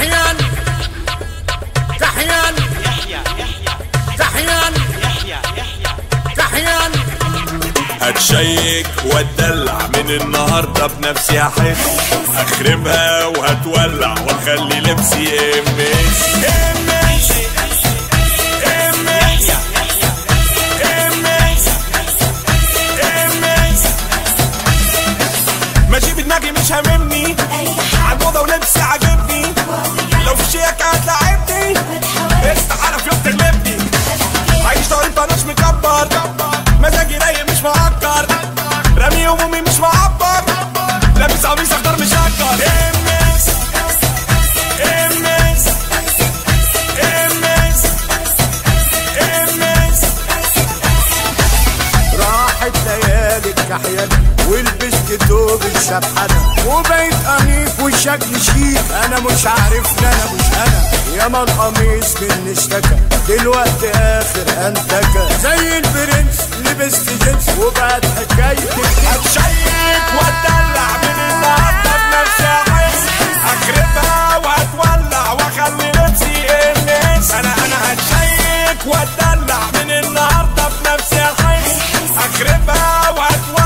تحيان تحيان تحيان تحيان هتشيك واتدلع من النهارده بنفسي هحس اخربها وهتولع واخلي لبسي امس امس امس امس امس ماشي بدماغي مش هاممني عالموضه ولبسي عاجبني لو في شيك هتلاعبني استحاله في يوم تغلبني عايش طريق طناش مكبر مزاجي رايق مش معكر رامي همومي مش معبر لابس قميص اخضر مشكر امس امس امس امس راحت ليالي الكحيان ولبست توب الشبحنة وبقيت أنيق والشكل شيك أنا مش عارف إن أنا مش أنا ياما القميص مني اشتكى دلوقتي آخر أنتكة زي البرنس لبست جنس وبقت حكايتي هتشيك واتدلع من النهارده بنفسي احس اخربها وهتولع واخلي نفسي الناس انا انا هتشيك واتدلع من النهارده بنفسي احس اخربها وهتولع